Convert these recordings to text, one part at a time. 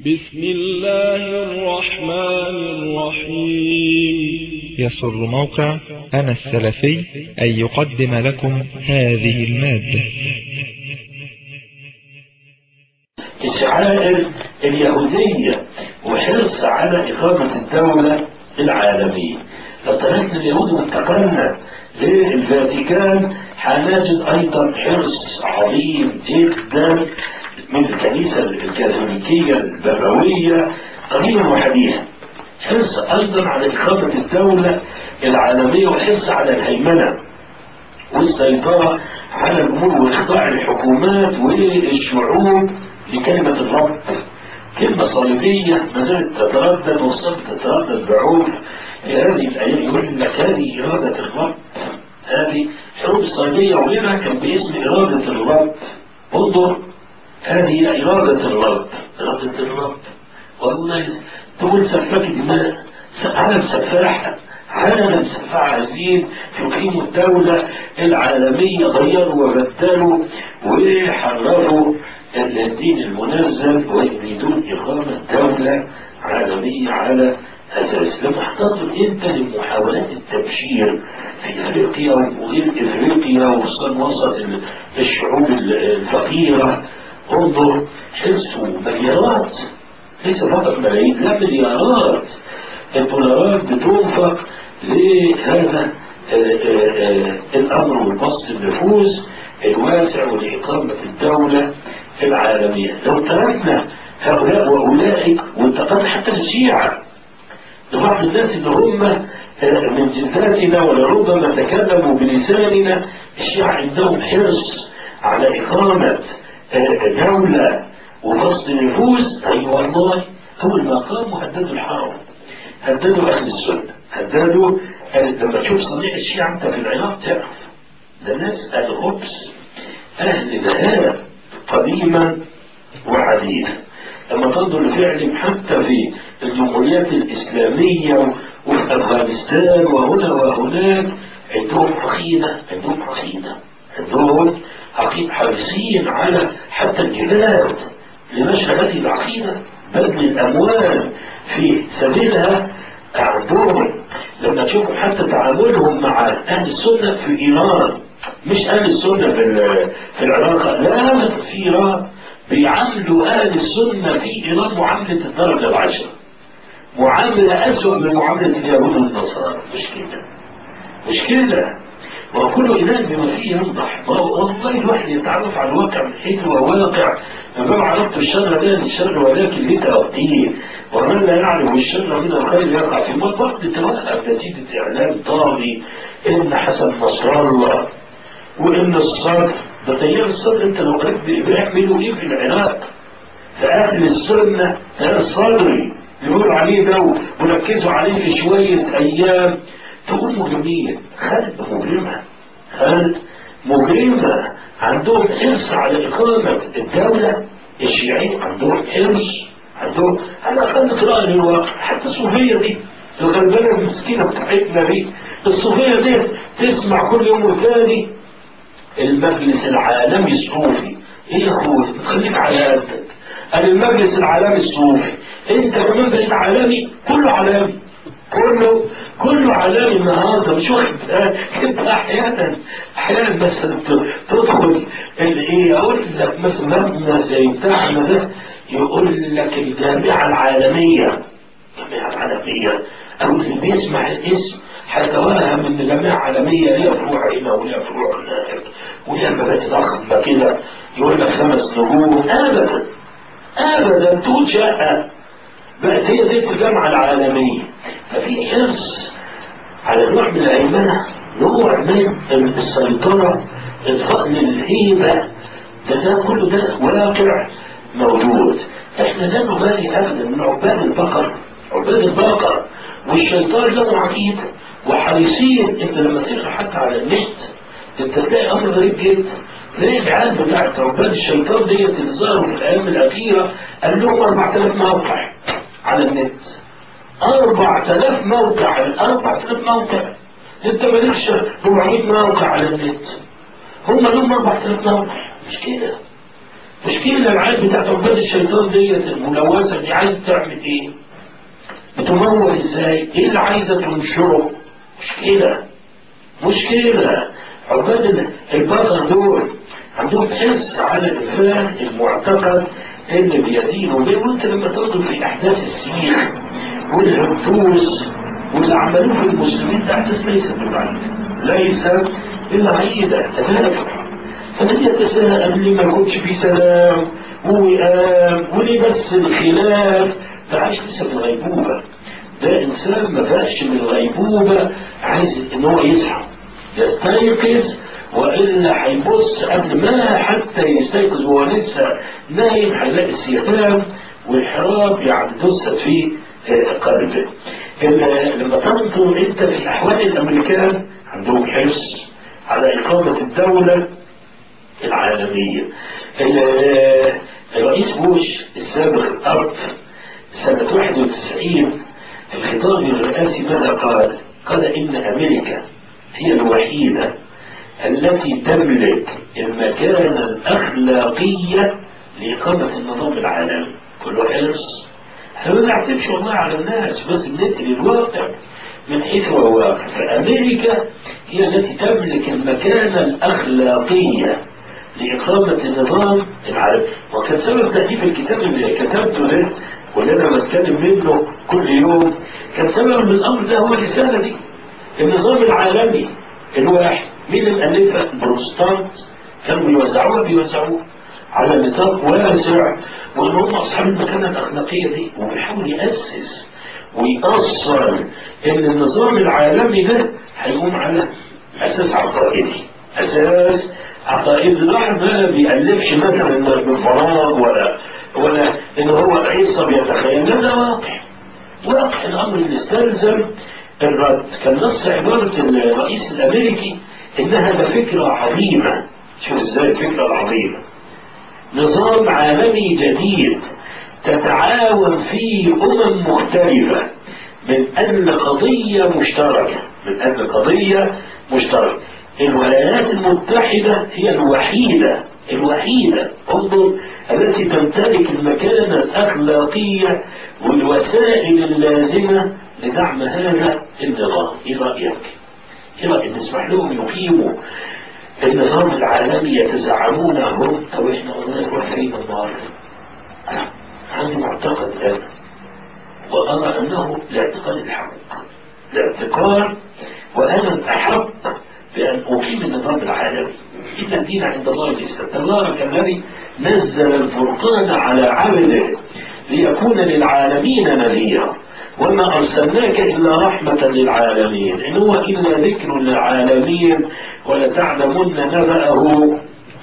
بسم الله الرحمن الرحيم يسر موقع أنا السلفي أن يقدم لكم هذه المادة الشعائر اليهودية وحرص على إقامة الدولة العالمية لو تركنا اليهود وانتقلنا للفاتيكان هنجد أيضا حرص عظيم جدا من الكنيسة الكاثوليكية البابوية قديما وحديثا حرص أيضا على إقامة الدولة العالمية وحرص على الهيمنة والسيطرة على الأمور وإخضاع الحكومات والشعوب لكلمة الرب كلمة صليبية ما زالت تتردد وصلت تتردد بعود في هذه الأيام يقول لك هذه إرادة الرب هذه حروب الصليبية وغيرها كان باسم إرادة الرب انظر هذه إرادة الرب إرادة الرب والله تقول سفاك دماء عالم سفاحة عالم سفاحة عايزين يقيموا الدولة العالمية غيروا وبدلوا وحرروا الدين المنزل ويريدون إقامة دولة عالمية على أساس لما احتضر أنت لمحاولات التبشير في أفريقيا وغير أفريقيا وصل وسط الشعوب الفقيرة انظر حرصوا مليارات ليس فقط ملايين لا مليارات الدولارات بتنفق لهذا الأمر والبسط النفوذ الواسع ولإقامة الدولة العالمية لو تركنا هؤلاء وأولئك وانتقلنا حتى الشيعة لبعض الناس اللي هم من جداتنا ولربما تكلموا بلساننا الشيعة عندهم حرص على إقامة دولة وفصل نفوذ أي والله أول ما قاموا هددوا الحرم هددوا أهل السنة هددوا لما تشوف صنيع الشيعة أنت في العراق تعرف ده ناس أهل خبز أهل ذهاب قديما وحديثا لما تنظر لفعلهم حتى في الجمهوريات الإسلامية وفي أفغانستان وهنا وهناك عندهم عقيدة عندهم عقيدة عندهم عقيدة حريصين على حتى الجهاد لنشر هذه العقيدة بذل الأموال في سبيلها عندهم لما تشوفوا حتى تعاملهم مع أهل السنة في إيران مش أهل السنة في في العراق لا في إيران بيعاملوا أهل السنة في إيران معاملة الدرجة العشرة معاملة أسوأ من معاملة اليهود والنصارى مش كده مش كده وكل إله بما فيه ينضح والله الواحد يتعرف على الواقع من حيث هو واقع فما عرفت الشر لا للشر ولكن لتأتيه ومن لا يعلم الشر من الخير يقع في موت وقت توقف نتيجة إعلام طاغي إن حسن نصر الله وإن الصدر ده تيار الصدر أنت لو قريت بيعملوا إيه في العراق فأهل السنة ده الصدري يقولوا عليه ده وركزوا عليه في شوية أيام تقول مجرمين خالد مجرمة خالد مجرمة عندهم حرص على إقامة الدولة الشيعيين عندهم حرص عندهم على أقل قراءة للواقع حتى الصوفية دي الغلبانة المسكينة بتاعتنا دي الصوفية دي تسمع كل يوم وثاني المجلس العالمي الصوفي ايه يا اخوي خليك على قدك قال المجلس العالمي الصوفي انت كمان بقيت عالمي كله عالمي كله كله عالمي النهارده مش واخد انت احيانا احيانا مثلا تدخل الايه اقول لك مثلا مبنى زي بتاعنا ده يقول لك الجامعه العالميه الجامعه العالميه او اللي بيسمع الاسم هيتوهم ان جامعه عالميه ليها فروع هنا وليها فروع هناك وليها مباني ضخمه كده يقول لك خمس نجوم ابدا ابدا تقول شقه بقت هي دي الجامعه العالميه ففي حرص على نوع من الهيمنه نوع من السيطره اضفاء للهيبه ده ده كله ده واقع موجود احنا لا نبالي ابدا من عباد البقر عباد البقر والشيطان له عقيده وحريصين انت لما تقرا حتى على النت انت تلاقي امر غريب جدا تلاقي العيال بتاعت عباد الشيطان ديت اللي ظهروا في الايام الاخيره قال لهم 4000 موقع على النت 4000 موقع 4000 موقع انت مالكش 400 موقع على النت هم لهم 4000 موقع مش كده مشكلة العيال بتاعت عباد الشيطان ديت الملوثة دي عايز تعمل ايه؟ بتمول ازاي؟ ايه اللي عايزة تنشره؟ مشكلة مشكلة عباد البقر دول عندهم حرص على إفاد المعتقد اللي بيدينه ليه وانت لما تنظر في أحداث السير والهبوس واللي عملوه في المسلمين ده أحداث ليست بالعيد ليست بالعيدة تتنافر فمن يتساءل ليه ما يكونش في سلام ووئام وليه بس الخلاف ده عايش لسه في الغيبوبة ده إنسان ما فاقش من الغيبوبة عايز إن هو يصحى يستيقظ والا هيبص قبل ما حتى يستيقظ وهو لسه نايم هيلاقي السيتام والحراب يعني دست في قلبه. لما تنظر انت في احوال الامريكان عندهم حرص على اقامه الدوله العالميه. الرئيس بوش السابق الارض سنه 91 في الخطاب الرئاسي ماذا قال؟ قال ان امريكا هي الوحيده التي تملك المكانة الأخلاقية لإقامة النظام العالمي كله حرص احنا ما بنعتمدش والله على الناس بس بننقل الواقع من حيث هو واقع فأمريكا هي التي تملك المكانة الأخلاقية لإقامة النظام العالمي وكان سبب تأليف الكتاب اللي كتبته ده واللي أنا بتكلم منه كل يوم كان سبب من الأمر ده هو الرسالة دي النظام العالمي الواحد مين اللي ألفها البروتستانت كانوا بيوزعوها بيوزعوها على نطاق واسع وان هم اصحاب المكانه الاخلاقيه دي وبيحاول ياسس ويأصل ان النظام العالمي ده هيقوم على اساس عقائدي اساس عقائدي الواحد ما بيألفش مثلا من فراغ ولا ولا ان هو عيسى بيتخيل لا ده واقع واقع الامر اللي استلزم الرد كان نص عباره الرئيس الامريكي انها ده فكره عظيمه شوف ازاي الفكره العظيمه نظام عالمي جديد تتعاون فيه امم مختلفه من اجل قضيه مشتركه من اجل قضيه مشتركه الولايات المتحده هي الوحيده الوحيده انظر التي تمتلك المكانه الاخلاقيه والوسائل اللازمه لدعم هذا النظام ايه رايك؟ ايه رايك نسمح لهم يقيموا النظام العالمي يتزعمون هم طب احنا قلنا نروح فين النهارده؟ انا عندي معتقد الان وارى انه الاعتقاد الحق الاعتقاد وانا الاحق بان اقيم النظام العالمي ان الدين عند الله الاسلام تبارك الذي نزل الفرقان على عبده ليكون للعالمين نذيرا وما أرسلناك إلا رحمة للعالمين إن هو إلا ذكر للعالمين ولتعلمن نبأه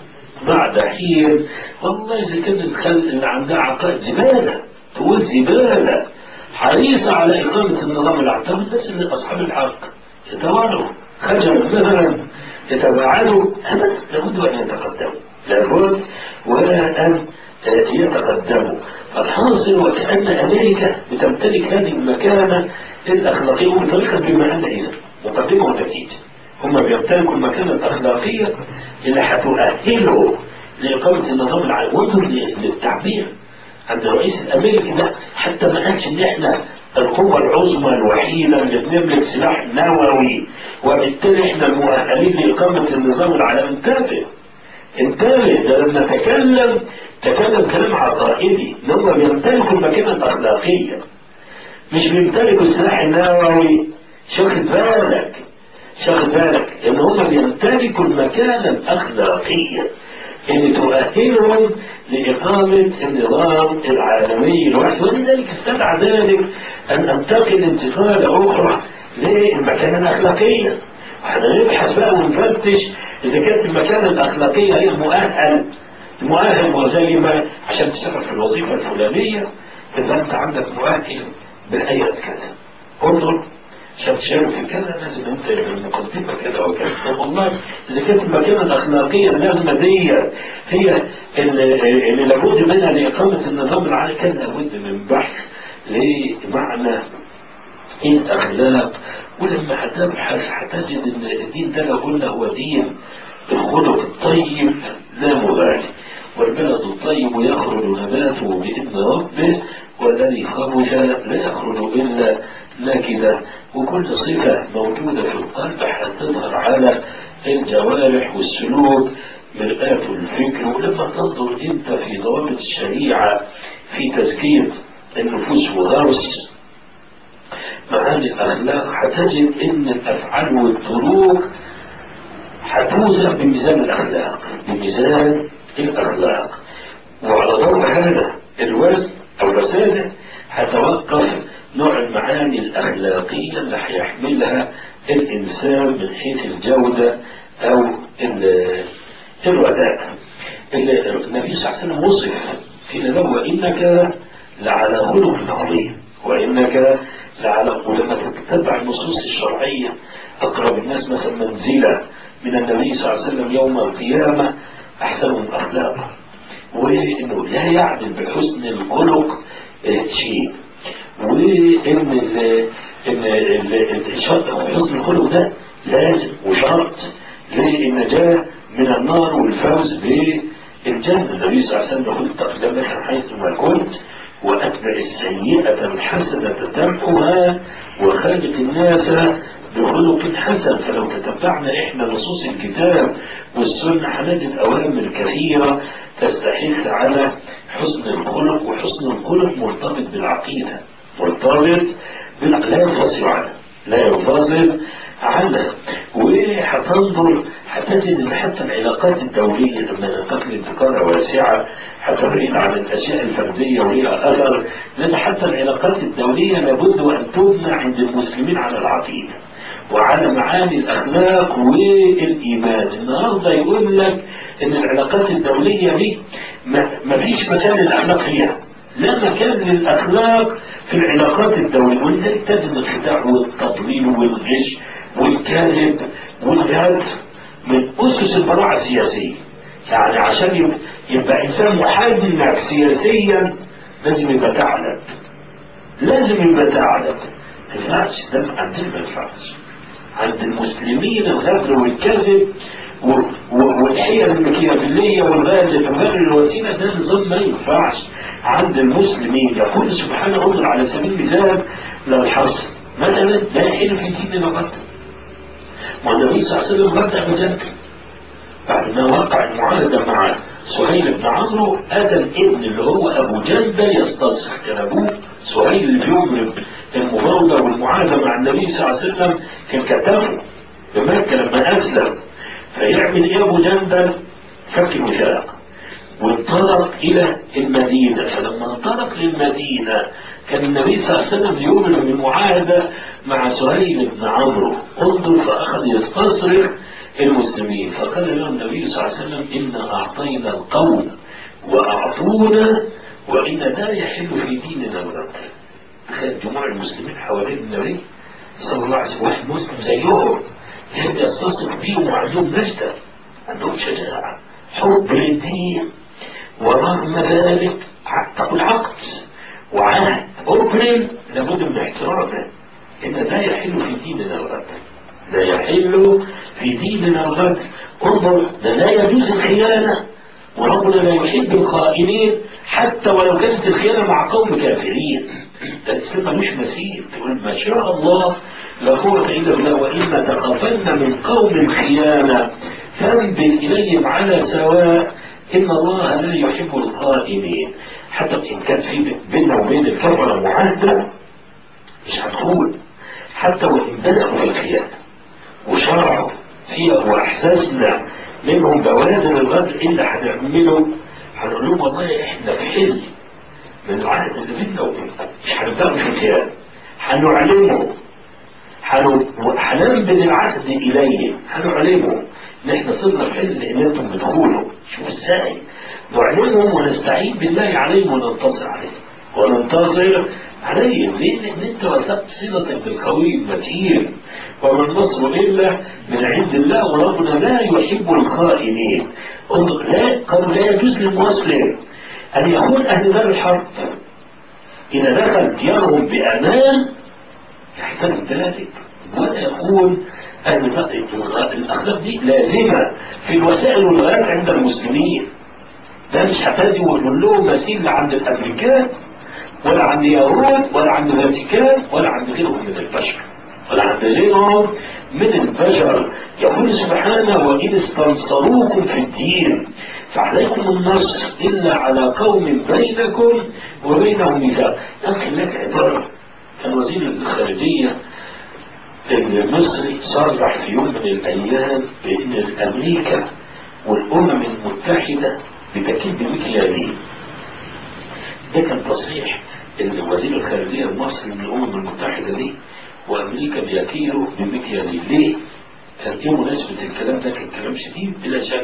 بعد حين والله إذا كان الخلق اللي عندها عقائد زبالة تقول زبالة حريصة على إقامة النظام العقائد الناس اللي أصحاب الحق يتوالوا خجلوا مثلا يتباعدوا أبدا لابد أن يتقدموا لابد وأن يتقدموا الحاصل وكأن أمريكا بتمتلك هذه المكانة الأخلاقية وطريقة بما أن إذا مقدمة وتأكيد هم بيمتلكوا المكانة الأخلاقية اللي هتؤهله لإقامة النظام العالمي وانظر للتعبير عند الرئيس الأمريكي ده حتى ما قالش إن إحنا القوة العظمى الوحيدة اللي بنملك سلاح نووي وبالتالي إحنا المؤهلين لإقامة النظام العالمي انتبه انتبه ده لما تكلم تكلم كلام عقائدي ان هم بيمتلكوا المكانه الاخلاقيه مش بيمتلكوا السلاح النووي شاخد بالك شاخد بالك ان هم بيمتلكوا المكانه الاخلاقيه اللي تؤهلهم لإقامة النظام العالمي الواحد ولذلك استدعى ذلك أن أنتقل انتقالة أخرى للمكانة الأخلاقية احنا نبحث بقى ونفتش إذا كانت المكانة الأخلاقية هي المؤهل المؤهل وزي ما عشان تشتغل في الوظيفة الفلانية إذا أنت عندك مؤهل بآية كذا انظر عشان تشارك في كذا لازم أنت المقدمة كذا وكذا طب والله إذا كانت المكانة الأخلاقية اللازمة دي هي اللي, اللي لابد منها لإقامة النظام العالمي كان لابد من بحث لمعنى الأخلاق ولما هتبحث هتجد ان الدين ده لو قلنا هو دين الخلق الطيب لا مبالي والبلد الطيب يخرج نباته بإذن ربه والذي خرج لا يخرج إلا نكدة وكل صفة موجودة في القلب هتظهر على الجوارح والسلوك مرآة الفكر ولما تنظر انت في ضوابط الشريعة في تزكية النفوس ودرس معاني الأخلاق هتجد إن الأفعال والتروك هتوزن بميزان الأخلاق بميزان الأخلاق وعلى ضوء هذا الوزن أو الرسالة هتوقف نوع المعاني الأخلاقية اللي هيحملها الإنسان من حيث الجودة أو الوداع النبي صلى الله عليه وسلم وصف قيل له وإنك لعلى خلق عظيم وإنك لعلى ولما تتبع النصوص الشرعية أقرب الناس مثلا منزلة من النبي صلى الله عليه وسلم يوم القيامة أحسنهم أخلاقا وإنه لا يعدل بحسن الخلق شيء وإن إن حسن الخلق ده لازم وشرط للنجاة من النار والفوز بالجنة النبي صلى الله عليه وسلم يقول تقدمك حيث ما كنت وأتبع السيئة الحسنة تمحها وخالق الناس بخلق حسن فلو تتبعنا احنا نصوص الكتاب والسنة هنجد أوامر كثيرة تستحث على حسن الخلق وحسن الخلق مرتبط بالعقيدة مرتبط لا ينفصل عنه لا ينفصل عنها وهتنظر هتجد ان حتى العلاقات الدولية لما ننتقل انتقالة واسعة حتى بعيد عن الاشياء الفردية ولها اثر لان حتى العلاقات الدولية لابد ان تبنى عند المسلمين على العقيدة وعلى معاني الاخلاق والايمان النهارده يقول لك ان العلاقات الدولية دي ما فيش مكان للاخلاق فيها لا مكان للاخلاق في العلاقات الدولية ولذلك تجد الخداع والتضليل والغش والكذب والغد من أسس البراعة السياسية يعني عشان يبقى, يبقى إنسان محنك سياسيا لازم يبقى تعلم لازم يبقى تعلم ما ينفعش ده عندنا ما ينفعش عند المسلمين الغدر والكذب والحيل المكيافيلية والغالب وغير الوسيلة ده نظام ما ينفعش عند المسلمين يقول سبحانه انظر على سبيل المثال للحصر مثلا لا يحل في ديننا قتل والنبي صلى الله عليه وسلم رد بذلك بعد ما وقع المعاهدة مع سهيل بن عمرو أتى الابن اللي هو أبو جندة يستصح كان أبوه سهيل اللي بيملك المفاوضة والمعاهدة مع النبي صلى الله عليه وسلم كان كتبه بمكة لما أسلم فيعمل إيه أبو جندة فك الوثاق وانطلق إلى المدينة فلما انطلق للمدينة كان النبي صلى الله عليه وسلم يؤمن بالمعاهدة مع سهيل بن عمرو انظر فأخذ يستصرخ المسلمين فقال له النبي صلى الله عليه وسلم إنا أعطينا القول وأعطونا وإن لا يحل في ديننا الغد تخيل جموع المسلمين حوالين النبي صلى الله عليه وسلم واحد مسلم زيهم يبدأ يستصرخ بيهم وعندهم نجدة عندهم شجاعة حب للدين ورغم ذلك حتى العقد وعهد أبرم لابد من احترامه إن لا يحل في ديننا الغد لا يحل في ديننا الغد انظر ده لا يجوز الخيانة وربنا لا يحب الخائنين حتى ولو كانت الخيانة مع قوم كافرين ده الإسلام ملوش مثيل تقول ما شاء الله لا قوة إلا بالله وإما تخافن من قوم خيانة فانبذ إليهم على سواء إن الله لا يحب الخائنين حتى إن كان في بيننا وبين الكفرة معاهدة مش هنقول حتى وإن بدأوا في الخيانة وشرعوا فيها وإحساسنا منهم بوادر الغدر إلا هنعمله هنقول لهم والله إحنا في حل من العهد اللي بيننا وبينكم مش هنبدأ في الخيانة هنعلمه هننبذ العهد إليهم هنعلمه إن إحنا صرنا في حل إن أنتم بتقولوا شوف إزاي نعلمهم ونستعين بالله عليهم وننتصر عليهم وننتصر عليهم لأن إن أنت وثقت صلتك بالقوي المتين وما النصر إلا من عند الله وربنا لا يحب الخائنين لا قالوا لا يجوز للمسلم أن يكون أهل دار الحرب إذا دخل ديارهم بأمان يحترم ذلك ولا يكون أهل الأخلاق دي لازمة في الوسائل والغايات عند المسلمين ده مش هتجي ويقول لهم مثيل لا عند الامريكان ولا عند يهود ولا عند الفاتيكان ولا عند غيرهم من البشر ولا عند غيرهم من البشر يقول سبحانه وإن استنصروكم في الدين فعليكم النصر إلا على قوم بينكم وبينهم ميثاق لكن لك عبارة كان وزير الخارجية المصري صرح في يوم من الأيام بأن أمريكا والأمم المتحدة بتكيد بمكيالين ده كان تصريح وزير الخارجية المصري من الأمم المتحدة دي وأمريكا بيكيلوا بمكيالين ليه؟ كان ايه مناسبة الكلام ده كان كلام شديد بلا شك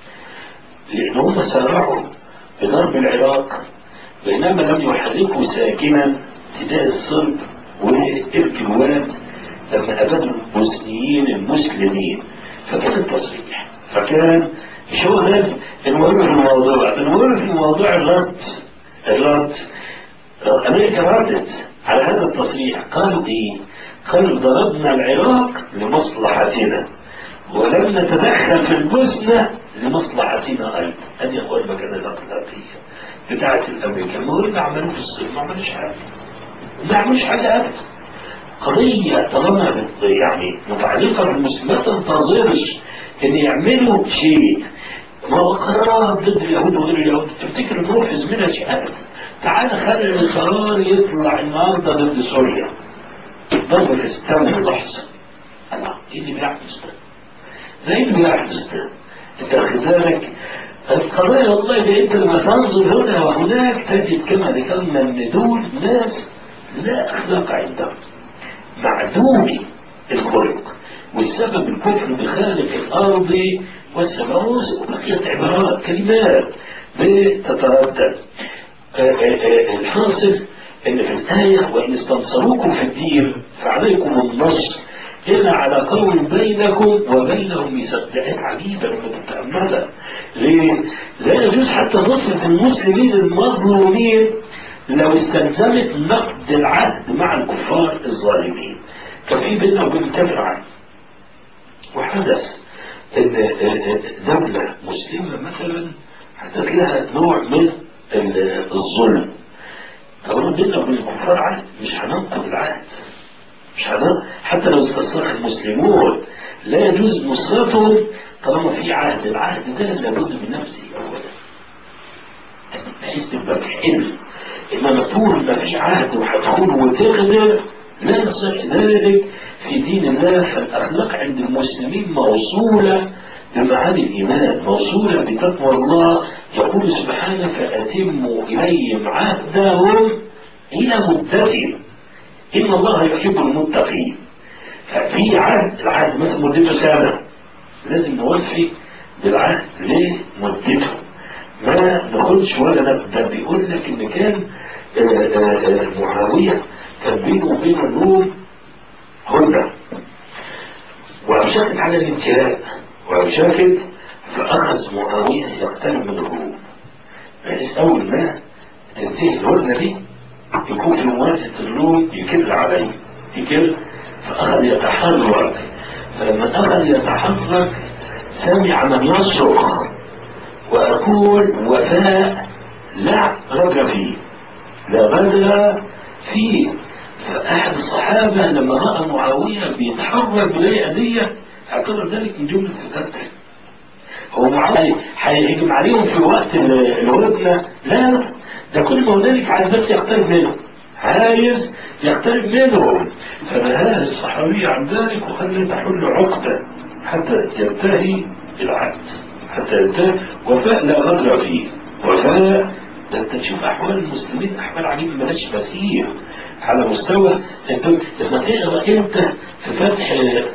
لأن هم سارعوا بضرب العراق بينما لم يحركوا ساكنا تجاه الصرب وإرك الواد لما أبادوا البوسنيين المسلمين فكان التصريح فكان مش هو ده المهم في الموضوع المهم في الموضوع الرد الرد أمريكا ردت على هذا التصريح قالوا إيه؟ قالوا ضربنا العراق لمصلحتنا ولم نتدخل في البوسنة لمصلحتنا أيضا هذه هو المكانة الأخلاقية بتاعت الأمريكان ما هو اللي عملوه في الصين ما عملوش حاجة ما عملوش حاجة أبدا قضية طالما يعني متعلقة بالمسلمين ما تنتظرش إن يعملوا شيء ما هو قرارات ضد اليهود وغير اليهود تفتكر إن هو في زمنها شيء أبدا تعال خلي القرار يطلع النهارده ضد سوريا ضرب تستوي لحظة الله ايه اللي بيحدث ده؟ ده ايه اللي بيحدث ده؟ انت واخد بالك؟ القضايا والله ده انت لما تنظر هنا وهناك تجد كما ذكرنا ان دول ناس لا اخلاق عندهم معدومي الخلق والسبب الكفر بخالق الارض والسماء وبقيت عبارات كلمات بتتردد الحاصل ان في الآية وإن استنصروكم في الدين فعليكم النصر إلا على قوم بينكم وبينهم ميثاق ده آية عجيبة لما تتأملها ليه؟ لا يجوز حتى نصرة المسلمين المظلومين لو استلزمت نقد العهد مع الكفار الظالمين كان في بيننا وبين الكافر عهد وحدث ان دولة مسلمة مثلا حدث لها نوع من الظلم طالما بيننا وبين الكفار عهد مش هننقض العهد مش هننقض حتى لو استصلح المسلمون لا يجوز نصرتهم طالما في عهد العهد ده لابد من نفسي اولا بحيث تبقى بحلم انما طول ما في عهد وهتخون وتغدر لا يصح ذلك في دين الله فالاخلاق عند المسلمين موصوله بمعاني الإيمان موصولة بتقوى الله يقول سبحانه فأتموا إليهم عهدهم إلى مدتهم إن الله يحب المتقين ففي عهد العهد مثلا مدته سنة لازم نوفي بالعهد لمدته ما ناخدش ولا نبدا بيقول لك ان كان آآ آآ معاويه كان بينه وبين الروم هدنه وأوشكت على الامتلاء وأوشكت فأخذ معاوية يقترب من الروم بحيث أول ما تنتهي الهدنة دي يكون في مواجهة الروم يكل عليه يكل فأخذ يتحرك فلما أخذ يتحرك سمع من يصرخ وأقول وفاء لا غدر فيه لا غدر فيه فأحد الصحابة لما رأى معاوية بيتحرك بلاقي أذية اعتبر ذلك من جملة القتل هو معاوية هيهجم عليهم في وقت الهدنة لا ده كل ما هنالك عايز بس يقترب منهم عايز يقترب منهم فنهاه الصحابي عن ذلك وخلى تحل عقدة حتى ينتهي العهد حتى ينتهي وفاء لا غدر فيه وفاء ده انت تشوف احوال المسلمين احوال عجيبه مالهاش مثيل على مستوى انت لما تقرا انت في فتح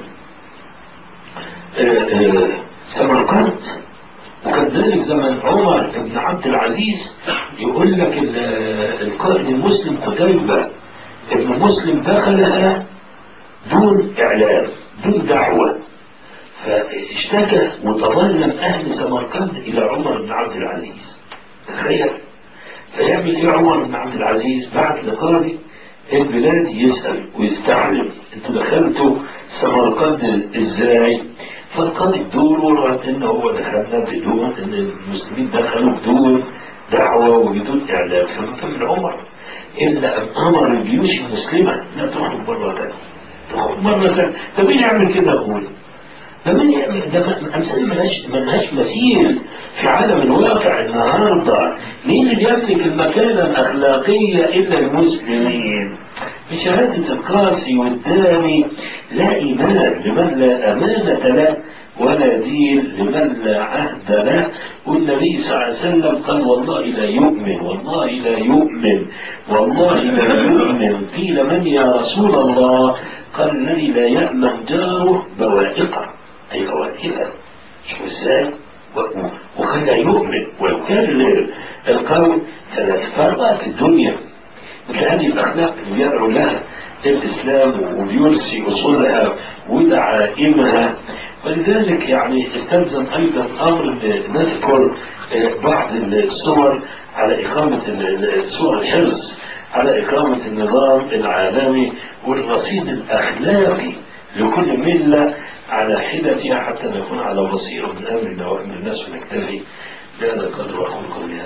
سمرقند وكذلك زمن عمر بن عبد العزيز يقول لك القائد المسلم قتيبة ابن مسلم دخلها دون اعلان دون دعوه فاشتكى وتظلم اهل سمرقند الى عمر بن عبد العزيز تخيل فيعمل ايه عمر بن عبد العزيز بعد لقاضي البلاد يسأل ويستعلم انتوا دخلتوا سمرقند ازاي فالقاضي بدون ورغم انه هو دخلنا بدون ان المسلمين دخلوا بدون دعوه وبدون اعلام فما كان عمر الا ان امر الجيوش المسلمه لا تخرج مره ثانيه تخرج مره ثانيه طب مين يعمل كده اقول؟ ده مين يعمل ده امثال ملهاش ملهاش مثيل في عالم الواقع النهارده مين اللي يملك المكانه الاخلاقيه الا المسلمين بشهاده القاسي والداني لا ايمان لمن لا امانه له ولا دين لمن لا عهد له والنبي صلى الله عليه وسلم قال والله لا يؤمن والله لا يؤمن والله لا يؤمن قيل من يا رسول الله قال الذي لا يأمن جاره بوائقه أي فوائدها شوف ازاي وكان يؤمن ولو كان القول سنتفرق في الدنيا مثل هذه الأخلاق اللي يدعو لها الإسلام ويرسي أصولها ودعائمها ولذلك يعني استلزم أيضا أمر نذكر بعض الصور على إقامة صور الحرص على إقامة النظام العالمي والرصيد الأخلاقي لكل ملة على حدتها حتى نكون على بصيرة من أمرنا وأمر الناس ونكتفي بهذا القدر وأقول قولي